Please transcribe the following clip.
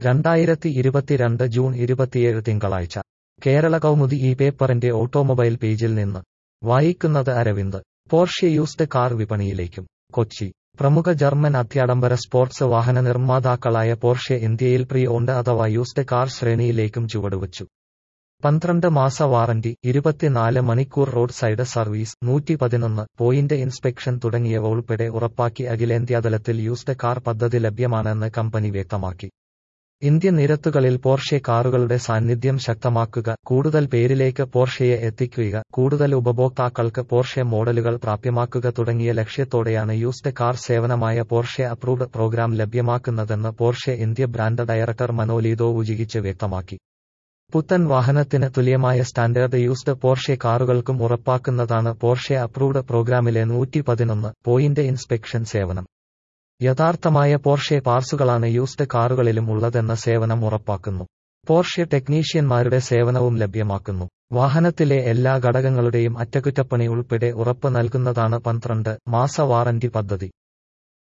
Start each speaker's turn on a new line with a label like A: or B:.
A: രണ്ടായിരത്തി ഇരുപത്തിരണ്ട് ജൂൺ ഇരുപത്തിയേഴ് തിങ്കളാഴ്ച കേരള കൗമുദി ഈ പേപ്പറിന്റെ ഓട്ടോമൊബൈൽ പേജിൽ നിന്ന് വായിക്കുന്നത് അരവിന്ദ് പോർഷ്യ യൂസ്ഡ് കാർ വിപണിയിലേക്കും കൊച്ചി പ്രമുഖ ജർമ്മൻ അത്യാഡംബര സ്പോർട്സ് വാഹന നിർമ്മാതാക്കളായ പോർഷ്യ ഇന്ത്യയിൽ പ്രീ ഓൺഡ് അഥവാ യൂസ്ഡ് കാർ ശ്രേണിയിലേക്കും ചുവടുവച്ചു പന്ത്രണ്ട് മാസ വാറന്റി ഇരുപത്തിനാല് മണിക്കൂർ റോഡ് സൈഡ് സർവീസ് നൂറ്റി പതിനൊന്ന് പോയിന്റ് ഇൻസ്പെക്ഷൻ തുടങ്ങിയവ ഉൾപ്പെടെ ഉറപ്പാക്കി അഖിലേന്ത്യാതലത്തിൽ യൂസ്ഡ് കാർ പദ്ധതി ലഭ്യമാണെന്ന് കമ്പനി വ്യക്തമാക്കി ഇന്ത്യൻ നിരത്തുകളിൽ പോർഷെ കാറുകളുടെ സാന്നിധ്യം ശക്തമാക്കുക കൂടുതൽ പേരിലേക്ക് പോർഷയെ എത്തിക്കുക കൂടുതൽ ഉപഭോക്താക്കൾക്ക് പോർഷെ മോഡലുകൾ പ്രാപ്യമാക്കുക തുടങ്ങിയ ലക്ഷ്യത്തോടെയാണ് യൂസ്ഡ് കാർ സേവനമായ പോർഷെ അപ്രൂവ്ഡ് പ്രോഗ്രാം ലഭ്യമാക്കുന്നതെന്ന് Porsche India brand director Manolito Vujicic വ്യക്തമാക്കി പുത്തൻ വാഹനത്തിന് തുല്യമായ സ്റ്റാൻഡേർഡ് യൂസ്ഡ് പോർഷെ കാറുകൾക്കും ഉറപ്പാക്കുന്നതാണ് പോർഷെ അപ്രൂവ്ഡ് പ്രോഗ്രാമിലെ നൂറ്റി പതിനൊന്ന് പോയിന്റ് ഇൻസ്പെക്ഷൻ സേവനം യഥാർത്ഥമായ പോർഷെ പാർസുകളാണ് യൂസ്ഡ് കാറുകളിലും ഉള്ളതെന്ന സേവനം ഉറപ്പാക്കുന്നു പോർഷെ ടെക്നീഷ്യന്മാരുടെ സേവനവും ലഭ്യമാക്കുന്നു വാഹനത്തിലെ എല്ലാ ഘടകങ്ങളുടെയും അറ്റകുറ്റപ്പണി ഉൾപ്പെടെ ഉറപ്പ് നൽകുന്നതാണ് പന്ത്രണ്ട് മാസ വാറന്റി പദ്ധതി